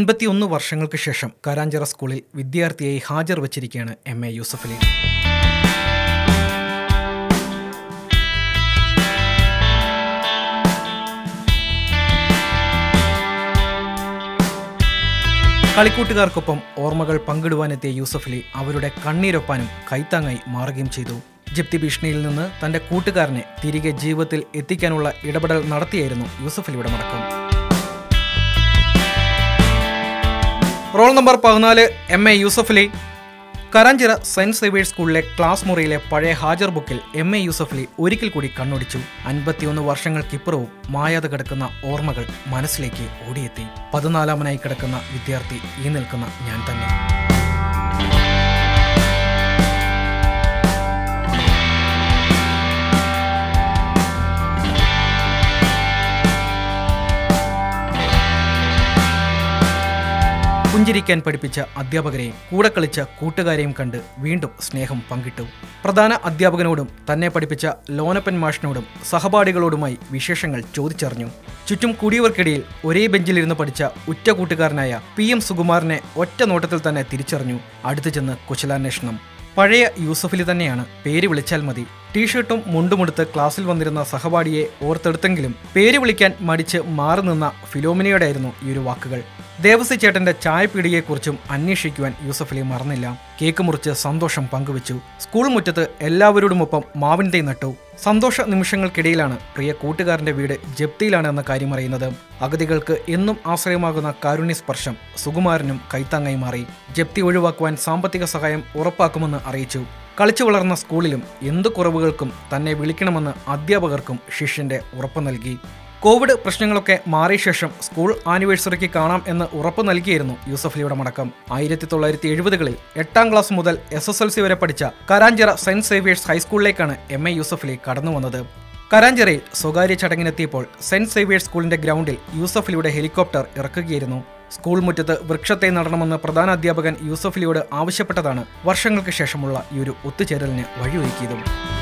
അൻപത്തിയൊന്ന് വർഷങ്ങൾക്ക് ശേഷം കരാഞ്ചിറ സ്കൂളിൽ വിദ്യാർത്ഥിയായി ഹാജർ വച്ചിരിക്കുകയാണ് എം എ യൂസഫലി കളിക്കൂട്ടുകാർക്കൊപ്പം ഓർമ്മകൾ പങ്കിടുവാനെത്തിയ യൂസഫലി അവരുടെ കണ്ണീരൊപ്പാനും കൈത്താങ്ങായി മാറുകയും ചെയ്തു ജപ്തി ഭീഷണിയിൽ നിന്ന് തന്റെ കൂട്ടുകാരനെ തിരികെ ജീവിതത്തിൽ എത്തിക്കാനുള്ള ഇടപെടൽ നടത്തിയായിരുന്നു യൂസഫലിയുടെ മടക്കം റോൾ നമ്പർ പതിനാല് M A Yusuff Ali Karanchira saint Xavier's സ്കൂളിലെ ക്ലാസ് മുറിയിലെ പഴയ ഹാജർ ബുക്കിൽ എം എ യൂസഫലി ഒരിക്കൽ കൂടി കണ്ണോടിച്ചു അൻപത്തിയൊന്ന് വർഷങ്ങൾക്കിപ്പുറവും മായാതെ കിടക്കുന്ന ഓർമ്മകൾ മനസ്സിലേക്ക് ഓടിയെത്തി പതിനാലാമനായി കിടക്കുന്ന വിദ്യാർത്ഥി ഈ നിൽക്കുന്ന ഞാൻ തന്നെ പുഞ്ചിരിക്കാൻ പഠിപ്പിച്ച അധ്യാപകരെയും കൂടെ കളിച്ച കൂട്ടുകാരെയും കണ്ട് വീണ്ടും സ്നേഹം പങ്കിട്ടു പ്രധാന അധ്യാപകനോടും തന്നെ പഠിപ്പിച്ച ലോനപ്പൻ മാഷിനോടും സഹപാഠികളോടുമായി വിശേഷങ്ങൾ ചോദിച്ചറിഞ്ഞു ചുറ്റും കൂടിയവർക്കിടയിൽ ഒരേ ബെഞ്ചിലിരുന്ന് പഠിച്ച ഉറ്റ കൂട്ടുകാരനായ പി എം സുകുമാരനെ ഒറ്റ നോട്ടത്തിൽ തന്നെ തിരിച്ചറിഞ്ഞു അടുത്തു ചെന്ന് കുശലാന്വേഷണം പഴയ യൂസഫിലി തന്നെയാണ് പേര് വിളിച്ചാൽ മതി ടീഷർട്ടും മുണ്ടുമുടുത്ത് ക്ലാസ്സിൽ വന്നിരുന്ന സഹപാഠിയെ ഓർത്തെടുത്തെങ്കിലും പേര് വിളിക്കാൻ മടിച്ച് മാറി നിന്ന ഫിലോമിനയോടായിരുന്നു ഈ ഒരു വാക്കുകൾ ദേവസി ചേട്ടന്റെ ചായപ്പീടികയെക്കുറിച്ചും അന്വേഷിക്കുവാൻ യൂസഫലി മറന്നില്ല കേക്ക് മുറിച്ച് സന്തോഷം പങ്കുവച്ചു സ്കൂൾ മുറ്റത്ത് എല്ലാവരോടുമൊപ്പം മാവിൻ തൈ നട്ടു സന്തോഷ നിമിഷങ്ങൾക്കിടയിലാണ് പ്രിയ കൂട്ടുകാരന്റെ വീട് ജപ്തിയിലാണ് എന്ന കാര്യം അറിയുന്നത് അഗതികൾക്ക് എന്നും ആശ്രയമാകുന്ന കാരുണ്യ സ്പർശം സുകുമാരനും കൈത്താങ്ങായി മാറി ജപ്തി ഒഴിവാക്കുവാൻ സാമ്പത്തിക സഹായം ഉറപ്പാക്കുമെന്ന് അറിയിച്ചു കളിച്ചു വളർന്ന സ്കൂളിലും എന്തു കുറവുകൾക്കും തന്നെ വിളിക്കണമെന്ന് അധ്യാപകർക്കും ശിഷ്യന്റെ ഉറപ്പ് നൽകി കോവിഡ് പ്രശ്നങ്ങളൊക്കെ മാറിയ ശേഷം സ്കൂൾ ആനിവേഴ്സറിക്ക് കാണാം എന്ന് ഉറപ്പ് നൽകിയായിരുന്നു യൂസഫലിയുടെ മടക്കം ആയിരത്തി തൊള്ളായിരത്തി എഴുപതുകളിൽ എട്ടാം ക്ലാസ് മുതൽ എസ് എസ് എൽ സി വരെ പഠിച്ച കരാഞ്ചിറ സെന്റ് സേവിയേഴ്സ് ഹൈസ്കൂളിലേക്കാണ് എം എ യൂസഫലി കടന്നു വന്നത് കരാഞ്ചിറയിൽ സ്വകാര്യ ചടങ്ങിനെത്തിയപ്പോൾ സെന്റ് സേവിയേഴ്സ് സ്കൂളിന്റെ ഗ്രൗണ്ടിൽ യൂസഫലിയുടെ ഹെലികോപ്റ്റർ ഇറക്കുകയായിരുന്നു സ്കൂൾ മുറ്റത്ത് വൃക്ഷത്തെ നടണമെന്ന് പ്രധാന അധ്യാപകൻ യൂസഫലിയോട് ആവശ്യപ്പെട്ടതാണ് വർഷങ്ങൾക്ക് ശേഷമുള്ള ഈ ഒരു ഒത്തുചേരലിന് വഴിയൊരുക്കിയതും